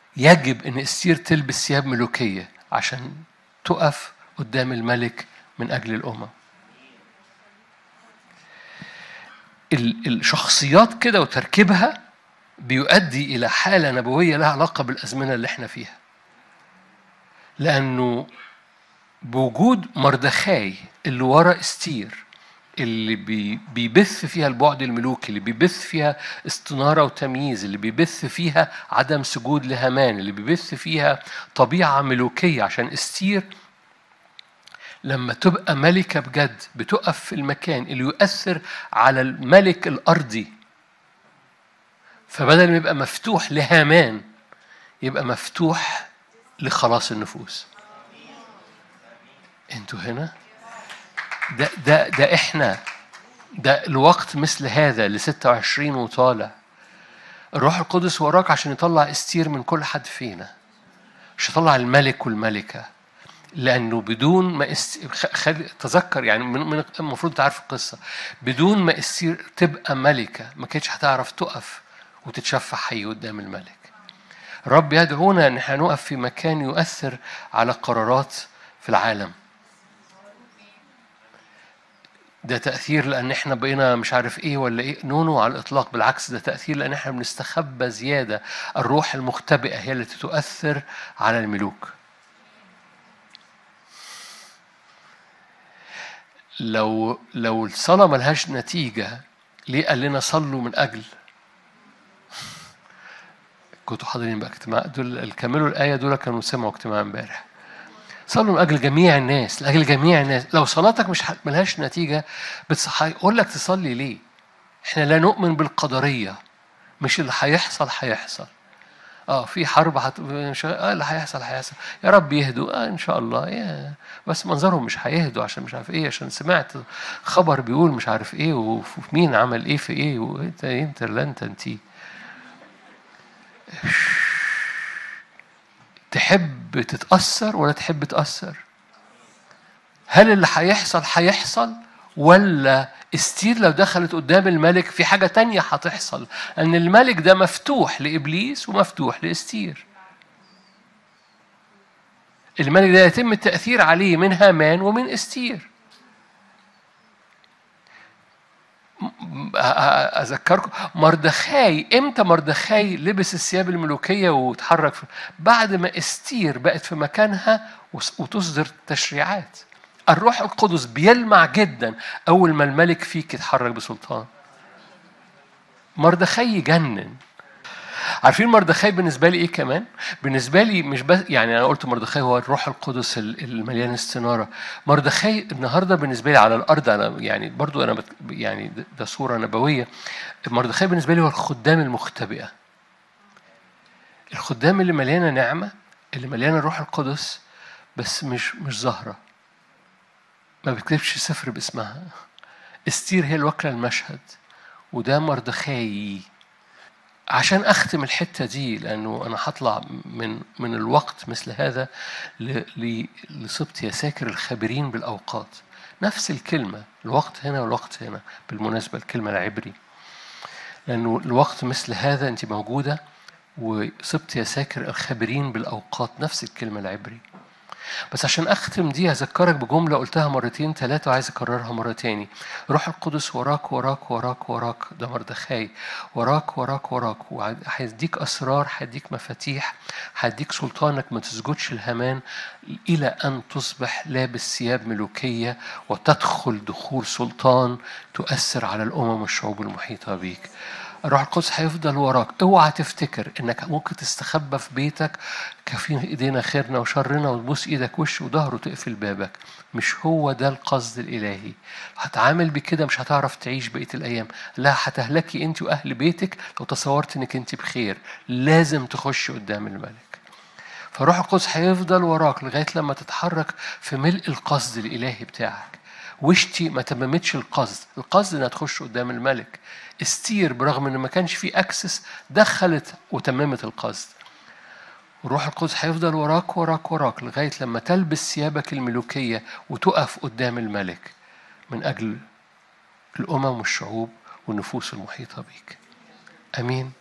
يجب ان استير تلبس ثياب ملوكيه عشان تقف قدام الملك من اجل الامم الشخصيات كده وتركيبها بيؤدي الى حاله نبويه لها علاقه بالازمنه اللي احنا فيها لانه بوجود مردخاي اللي ورا استير اللي بيبث فيها البعد الملوكي اللي بيبث فيها استنارة وتمييز اللي بيبث فيها عدم سجود لهامان اللي بيبث فيها طبيعة ملوكية عشان استير لما تبقى ملكة بجد بتقف في المكان اللي يؤثر على الملك الأرضي فبدل ما يبقى مفتوح لهامان يبقى مفتوح لخلاص النفوس انتوا هنا ده ده ده احنا ده الوقت مثل هذا ل 26 وطالع الروح القدس وراك عشان يطلع استير من كل حد فينا مش يطلع الملك والملكه لانه بدون ما است... خل... تذكر يعني من... من... المفروض تعرف القصه بدون ما استير تبقى ملكه ما كانتش هتعرف تقف وتتشفع حي قدام الملك رب يدعونا ان احنا نقف في مكان يؤثر على قرارات في العالم ده تأثير لأن إحنا بقينا مش عارف إيه ولا إيه نونو على الإطلاق بالعكس ده تأثير لأن إحنا بنستخبى زيادة الروح المختبئة هي التي تؤثر على الملوك لو لو الصلاة ملهاش نتيجة ليه قال لنا صلوا من أجل كنتوا حاضرين بقى اجتماع دول الكملوا الآية دول كانوا سمعوا اجتماع امبارح صلوا من أجل جميع الناس لأجل جميع الناس لو صلاتك مش ملهاش نتيجة بتصحي يقول لك تصلي ليه احنا لا نؤمن بالقدرية مش اللي هيحصل هيحصل اه في حرب هت... مش... اه اللي هيحصل هيحصل يا رب يهدوا اه ان شاء الله يا بس منظرهم مش هيهدوا عشان مش عارف ايه عشان سمعت خبر بيقول مش عارف ايه ومين عمل ايه في ايه وانت انت لا انت انتي تحب تتأثر ولا تحب تأثر؟ هل اللي هيحصل هيحصل ولا استير لو دخلت قدام الملك في حاجة تانية هتحصل أن الملك ده مفتوح لإبليس ومفتوح لإستير الملك ده يتم التأثير عليه من هامان ومن استير اذكركم مردخاي امتى مردخاي لبس الثياب الملوكيه وتحرك بعد ما استير بقت في مكانها وتصدر تشريعات الروح القدس بيلمع جدا اول ما الملك فيك يتحرك بسلطان مردخاي يجنن عارفين مردخاي بالنسبه لي ايه كمان؟ بالنسبه لي مش بس يعني انا قلت مردخاي هو الروح القدس المليان استناره. مردخاي النهارده بالنسبه لي على الارض انا يعني برضو انا يعني ده صوره نبويه. مردخاي بالنسبه لي هو الخدام المختبئه. الخدام اللي مليانه نعمه اللي مليانه الروح القدس بس مش مش ظاهره. ما بتكتبش سفر باسمها. استير هي الوكله المشهد وده مردخاي عشان اختم الحته دي لانه انا هطلع من من الوقت مثل هذا لصبت يساكر الخابرين بالاوقات نفس الكلمه الوقت هنا والوقت هنا بالمناسبه الكلمه العبري لانه الوقت مثل هذا انت موجوده وصبت يساكر الخابرين بالاوقات نفس الكلمه العبري بس عشان اختم دي هذكرك بجمله قلتها مرتين ثلاثه وعايز اكررها مره تاني روح القدس وراك وراك وراك وراك ده مردخاي وراك وراك وراك وهيديك اسرار هيديك مفاتيح هيديك سلطانك ما تسجدش الهمان الى ان تصبح لابس ثياب ملوكيه وتدخل دخول سلطان تؤثر على الامم والشعوب المحيطه بيك الروح القدس هيفضل وراك اوعى تفتكر انك ممكن تستخبى في بيتك كافين ايدينا خيرنا وشرنا وتبوس ايدك وش وظهر وتقفل بابك مش هو ده القصد الالهي هتعامل بكده مش هتعرف تعيش بقيه الايام لا هتهلكي انت واهل بيتك لو تصورت انك انت بخير لازم تخش قدام الملك فروح القدس هيفضل وراك لغايه لما تتحرك في ملء القصد الالهي بتاعك وشتي ما تممتش القصد القصد انها تخش قدام الملك استير برغم ان ما كانش في اكسس دخلت وتممت القصد الروح القدس هيفضل وراك وراك وراك لغايه لما تلبس ثيابك الملوكيه وتقف قدام الملك من اجل الامم والشعوب والنفوس المحيطه بيك امين